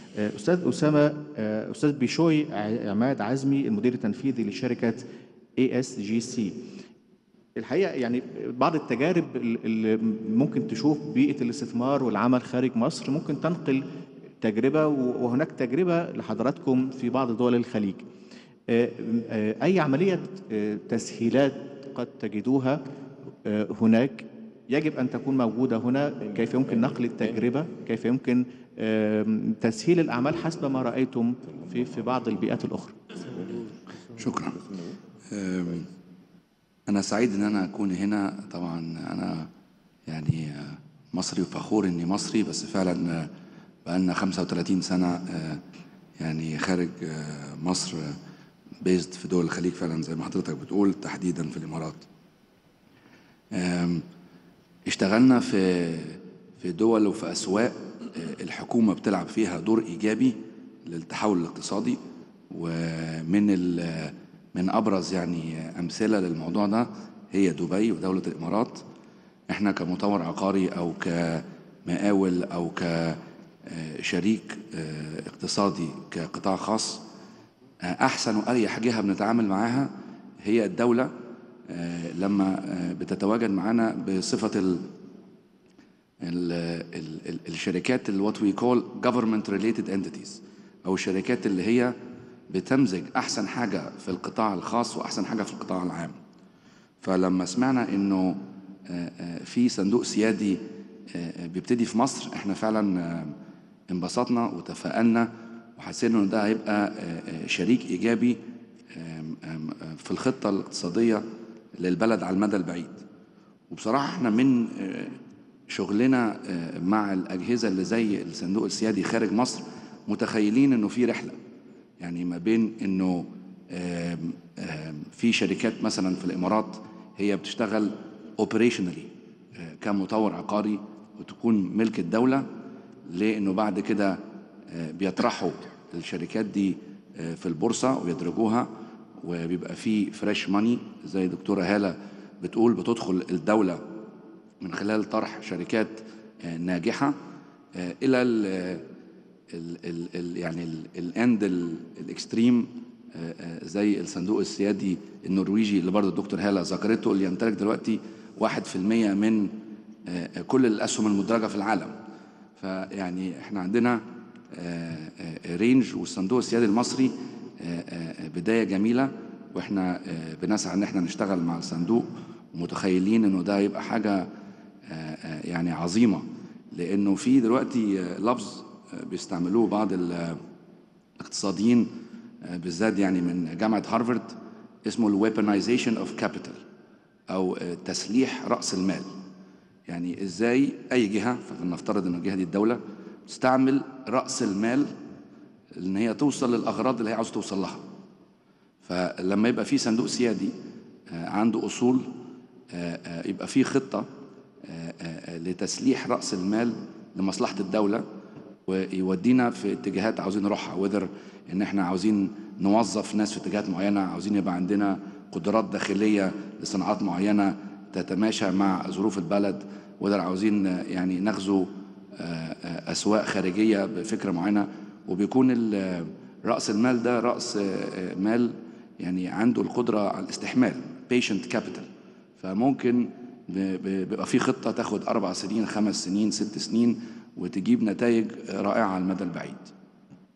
آه، استاذ اسامه آه، استاذ بيشوي ع- عماد عزمي المدير التنفيذي لشركه اي اس جي سي الحقيقه يعني بعض التجارب اللي ممكن تشوف بيئه الاستثمار والعمل خارج مصر ممكن تنقل تجربه وهناك تجربه لحضراتكم في بعض دول الخليج آه، آه، اي عمليه آه، تسهيلات قد تجدوها آه، هناك يجب ان تكون موجوده هنا كيف يمكن نقل التجربه كيف يمكن آم، تسهيل الاعمال حسب ما رايتم في في بعض البيئات الاخرى شكرا أم، أنا سعيد إن أنا أكون هنا طبعا أنا يعني آه، مصري وفخور إني مصري بس فعلا آه، بقالنا 35 سنة آه، يعني خارج آه، مصر بيزد في دول الخليج فعلا زي ما حضرتك بتقول تحديدا في الإمارات أم، اشتغلنا في في دول وفي أسواق آه، الحكومة بتلعب فيها دور إيجابي للتحول الاقتصادي ومن ال- من أبرز يعني أمثلة للموضوع ده هي دبي ودولة الإمارات احنا كمطور عقاري أو كمقاول أو كشريك آه، اقتصادي كقطاع خاص آه، أحسن وأريح جهة بنتعامل معاها هي الدولة آه، لما آه، بتتواجد معانا بصفة ال ال ال ال الشركات اللي what we call government related entities أو الشركات اللي هي بتمزج أحسن حاجة في القطاع الخاص وأحسن حاجة في القطاع العام فلما سمعنا إنه آه، آه، في صندوق سيادي آه، آه، بيبتدي في مصر إحنا فعلا آه، انبسطنا وتفائلنا وحسينا إنه ده هيبقى آه، آه، شريك إيجابي آم، آم، آه، في الخطة الاقتصادية للبلد على المدى البعيد وبصراحة احنا من آه، شغلنا آه، مع الأجهزة اللي زي الصندوق السيادي خارج مصر متخيلين إنه في رحلة يعني ما بين إنه آم، آم، في شركات مثلا في الإمارات هي بتشتغل اوبريشنالي كمطور عقاري وتكون ملك الدولة لأنه بعد كده آه، بيطرحوا الشركات دي آه، في البورصة ويدرجوها وبيبقى في فريش ماني زي دكتورة هالة بتقول بتدخل الدولة من خلال طرح شركات آه، ناجحة آه، إلى ال ال ال ال يعني الاند الاكستريم آه، آه، زي الصندوق السيادي النرويجي اللي برضه الدكتور هالة ذكرته اللي يمتلك دلوقتي 1% من آه، كل الأسهم المدرجة في العالم فيعني احنا عندنا آه، آه، رينج والصندوق السيادي المصري آه، آه، بداية جميلة واحنا آه، بنسعى ان احنا نشتغل مع الصندوق ومتخيلين انه ده يبقى حاجة آه، آه، يعني عظيمة لانه في دلوقتي آه، لفظ آه، بيستعملوه بعض ال- الاقتصاديين آه، بالذات يعني من جامعة هارفارد اسمه الويبنايزيشن اوف كابيتال او آه، تسليح رأس المال يعني ازاي اي جهه فلنفترض ان الجهه دي الدوله تستعمل راس المال ان هي توصل للاغراض اللي هي عاوزه توصل لها فلما يبقى في صندوق سيادي آه، عنده اصول آه، آه، يبقى في خطه آه، آه، لتسليح راس المال لمصلحه الدوله ويودينا في اتجاهات عاوزين نروحها وذر ان احنا عاوزين نوظف ناس في اتجاهات معينه عاوزين يبقى عندنا قدرات داخليه لصناعات معينه تتماشى مع ظروف البلد وذر عاوزين آه، يعني نغزو آه، آه، اسواق خارجيه بفكره معينه وبيكون ال- راس المال ده راس آه، آه، مال يعني عنده القدره على الاستحمال patient capital فممكن ب- ب- بيبقى في خطه تاخد اربع سنين خمس سنين ست سنين وتجيب نتائج رائعه على المدى البعيد